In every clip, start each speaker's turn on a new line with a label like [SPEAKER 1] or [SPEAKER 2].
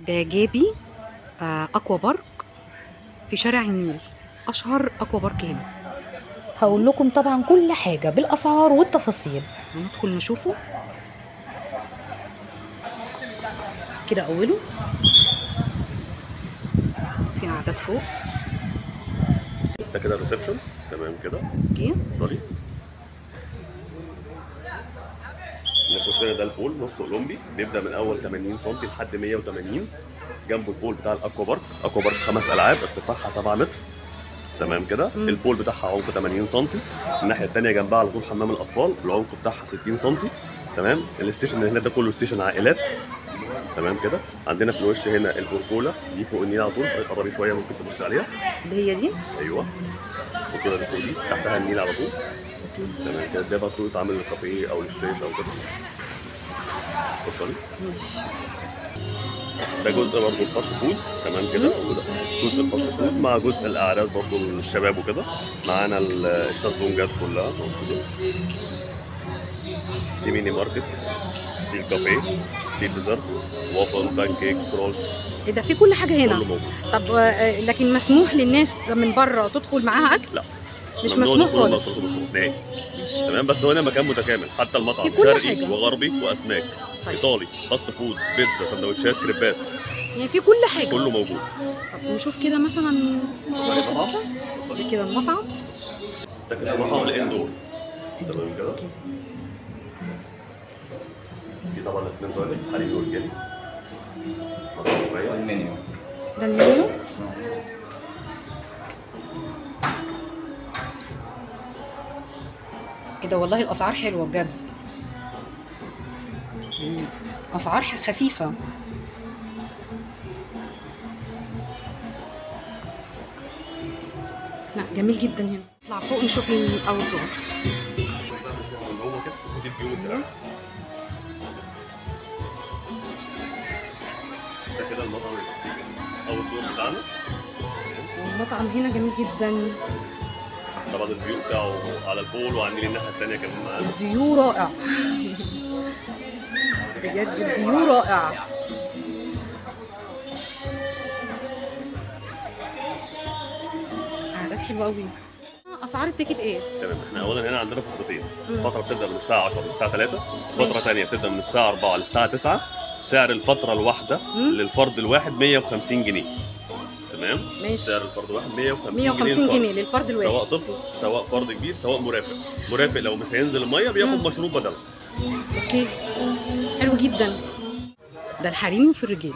[SPEAKER 1] ده جابي آه، اكوا بارك في شارع النيل اشهر اكوا بارك هنا
[SPEAKER 2] هقول لكم طبعا كل حاجة بالأسعار والتفاصيل
[SPEAKER 1] ندخل نشوفه كده اوله في قعدات فوق
[SPEAKER 3] ده كده الريسبشن تمام كده
[SPEAKER 1] اوكي
[SPEAKER 3] اتفضلي نخش هنا ده البول نص اولمبي بيبدا من اول 80 سم لحد 180 جنبه البول بتاع الاكوا بارك اكوا بارك خمس العاب ارتفاعها 7 متر تمام كده البول بتاعها عمق 80 سم الناحيه الثانيه جنبها على طول حمام الاطفال العمق بتاعها 60 سم تمام الستيشن اللي هنا ده كله ستيشن عائلات تمام كده عندنا في الوش هنا البوركولا دي فوق النيل على طول قربي شويه ممكن تبص عليها
[SPEAKER 1] اللي هي دي
[SPEAKER 3] ايوه البوركولا اللي فوق دي تحتها النيل على طول
[SPEAKER 1] اوكي
[SPEAKER 3] تمام كده ده برضه يتعمل للكافيه او للشيش او كده اتفضلي
[SPEAKER 1] ماشي
[SPEAKER 3] ده جزء برضه الفاست فود تمام كده وده جزء الفاست فود مع جزء الاعراض برضه للشباب وكده معانا ال- الشازلونجات كلها موجوده في ميني ماركت في الكافيه في الديزرت وافل بان كيك رولز
[SPEAKER 1] ايه ده في كل حاجه هنا
[SPEAKER 3] كله موجود
[SPEAKER 1] طب آه، لكن مسموح للناس من بره تدخل معاها اكل
[SPEAKER 3] لا
[SPEAKER 1] مش
[SPEAKER 3] ممنوع
[SPEAKER 1] مسموح
[SPEAKER 3] دخول
[SPEAKER 1] خالص.
[SPEAKER 3] المطبخ مسموح نهائي
[SPEAKER 1] ماشي
[SPEAKER 3] تمام بس هو هنا مكان متكامل حتى المطعم
[SPEAKER 1] في كل
[SPEAKER 3] شرقي
[SPEAKER 1] حاجة.
[SPEAKER 3] وغربي واسماك
[SPEAKER 1] طيب.
[SPEAKER 3] ايطالي فاست فود بيتزا سندوتشات كريبات
[SPEAKER 1] يعني في كل حاجه
[SPEAKER 3] كله موجود
[SPEAKER 1] طب نشوف كده مثلا بص بص ده كده المطعم
[SPEAKER 3] ده كده مطعم الاندور تمام كده
[SPEAKER 1] اوكي
[SPEAKER 3] في طبعا اثنين تواليت حريمي ورجالي مطعم كويس
[SPEAKER 4] المنيو
[SPEAKER 1] ده المنيو ايه ده والله الاسعار حلوه بجد يعني اسعار خفيفه لا جميل جدا هنا نطلع فوق نشوف الاوت دور
[SPEAKER 3] من جوه كده ودي الفيو بتاعه ده كده المطعم اول دور بتاعنا
[SPEAKER 1] والمطعم هنا جميل جدا
[SPEAKER 3] طبعا الفيو بتاعه على البول وعاملين الناحيه الثانيه كمان معانا
[SPEAKER 1] الفيو رائع بجد الفيو رائع قعدات حلوه قوي اسعار التيكت ايه
[SPEAKER 3] تمام احنا اولا هنا عندنا فترتين فتره بتبدا من الساعه 10 للساعه 3 فتره
[SPEAKER 1] ماشي.
[SPEAKER 3] ثانيه بتبدا من الساعه 4 للساعه 9 سعر الفتره الواحده للفرد الواحد 150 جنيه تمام
[SPEAKER 1] ماشي.
[SPEAKER 3] سعر الفرد الواحد 150
[SPEAKER 1] 150
[SPEAKER 3] للفرد.
[SPEAKER 1] جنيه للفرد الواحد
[SPEAKER 3] سواء طفل سواء فرد كبير سواء مرافق مرافق لو مش هينزل الميه بياخد مشروب بدله
[SPEAKER 1] اوكي حلو جدا ده الحريمي وفي الرجالي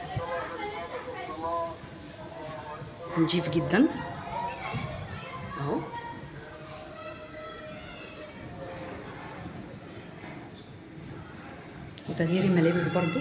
[SPEAKER 1] نضيف جدا اهو وتغيير الملابس برضو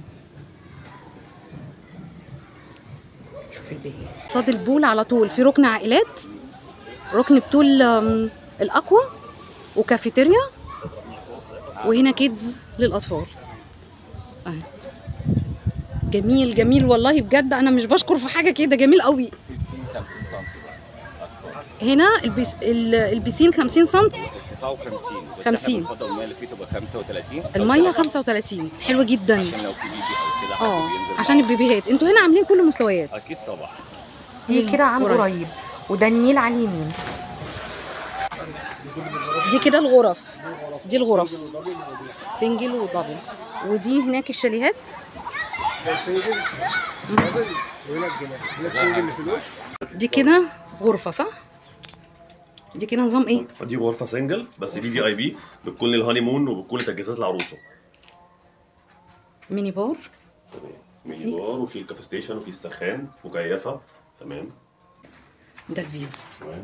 [SPEAKER 1] شوف الباقي قصاد البول على طول في ركن عائلات ركن بتول آم، الاقوى وكافيتيريا وهنا كيدز للاطفال اهي جميل جميل والله بجد انا مش بشكر في حاجه كده جميل قوي
[SPEAKER 4] 50 سم
[SPEAKER 1] هنا البيس ال- البيسين 50 سم
[SPEAKER 4] ارتفاعه 50 بس
[SPEAKER 1] 50.
[SPEAKER 4] احنا بنفضل الميه اللي فيه تبقى 35
[SPEAKER 1] الميه 35 حلوه جدا
[SPEAKER 4] عشان لو في بيبي او كده حد
[SPEAKER 1] اه
[SPEAKER 4] بينزل
[SPEAKER 1] عشان
[SPEAKER 4] معاه.
[SPEAKER 1] البيبيهات انتوا هنا عاملين كل المستويات
[SPEAKER 4] اكيد طبعا
[SPEAKER 2] دي كده عن
[SPEAKER 1] قريب.
[SPEAKER 2] قريب وده النيل على اليمين
[SPEAKER 1] دي كده الغرف دي الغرف سنجل ودبل ودي هناك الشاليهات دي كده غرفه صح دي كده نظام ايه
[SPEAKER 3] دي غرفه سنجل بس دي في اي بي بتكون للهاني مون وبتكون لتجهيزات العروسه
[SPEAKER 1] ميني بار
[SPEAKER 3] تمام ميني بار وفي الكافي ستيشن وفي السخان مكيفه تمام
[SPEAKER 1] ده الفيو
[SPEAKER 3] تمام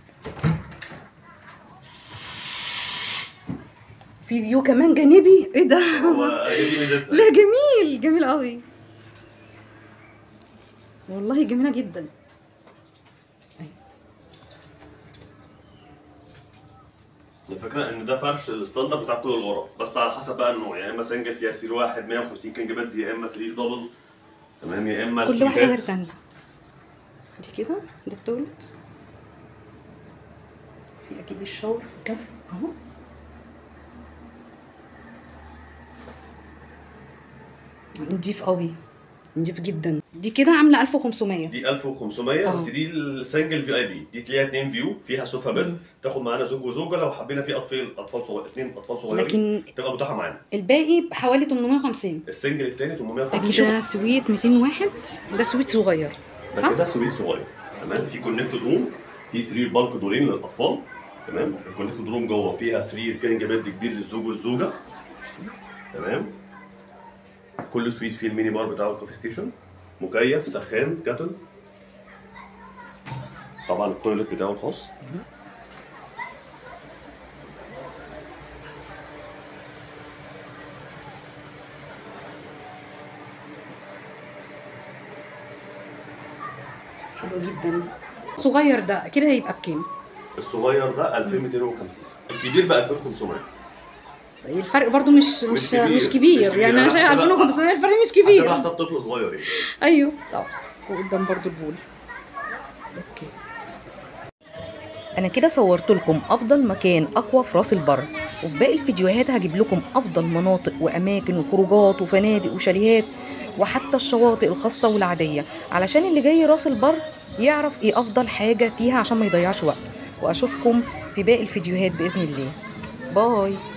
[SPEAKER 1] في فيو كمان جانبي ايه ده
[SPEAKER 3] هو هي دي ميزتها
[SPEAKER 1] لا جميل جميل قوي والله جميله جدا
[SPEAKER 3] الفكره ان ده فرش الستاندرد بتاع كل الغرف بس على حسب بقى النوع يا اما سنجل فيها سرير واحد 150 كينج بيد يا اما سرير دبل تمام يا اما
[SPEAKER 1] كل واحده غير
[SPEAKER 3] سيتات.
[SPEAKER 1] تانية دي كده ده التواليت في اكيد الشاور في الجنب اهو نضيف قوي نضيف جدا دي كده عامله 1500
[SPEAKER 3] دي 1500
[SPEAKER 1] آه.
[SPEAKER 3] بس دي السنجل في اي بي دي تلاقيها اتنين فيو فيها سوفا بيد تاخد معانا زوج وزوجه لو حبينا في اطفال اطفال صغير اثنين اطفال صغيرين
[SPEAKER 1] لكن
[SPEAKER 3] تبقى متاحه معانا
[SPEAKER 1] الباقي بحوالي 850
[SPEAKER 3] السنجل الثاني 850
[SPEAKER 1] ده سويت 201 ده سويت صغير
[SPEAKER 3] ده
[SPEAKER 1] صح؟
[SPEAKER 3] كده سويت صغير تمام في كونكتد روم في سرير بالك دورين للاطفال تمام الكونكتد روم جوه فيها سرير كينج بيد كبير للزوج والزوجه تمام كل سويت فيه الميني بار بتاعه الكوفي ستيشن مكيف سخان كاتل طبعا التويلت بتاعه الخاص
[SPEAKER 1] حلو جدا صغير ده كده هيبقى بكام؟
[SPEAKER 3] الصغير ده 2250 الكبير ب 2500
[SPEAKER 1] طيب الفرق برضو مش مش
[SPEAKER 3] كبير.
[SPEAKER 1] مش كبير
[SPEAKER 3] مش
[SPEAKER 1] يعني
[SPEAKER 3] كبير.
[SPEAKER 1] انا شايف
[SPEAKER 3] أنا بحسبها-
[SPEAKER 1] 2500 الفرق مش
[SPEAKER 3] عشان
[SPEAKER 1] كبير
[SPEAKER 3] حساب طفل صغير يعني
[SPEAKER 1] ايوه طب وقدام برضو البول اوكي
[SPEAKER 2] انا كده صورت لكم افضل مكان اقوى في راس البر وفي باقي الفيديوهات هجيب لكم افضل مناطق واماكن وخروجات وفنادق وشاليهات وحتى الشواطئ الخاصة والعادية علشان اللي جاي راس البر يعرف ايه افضل حاجة فيها عشان ما يضيعش وقت واشوفكم في باقي الفيديوهات باذن الله باي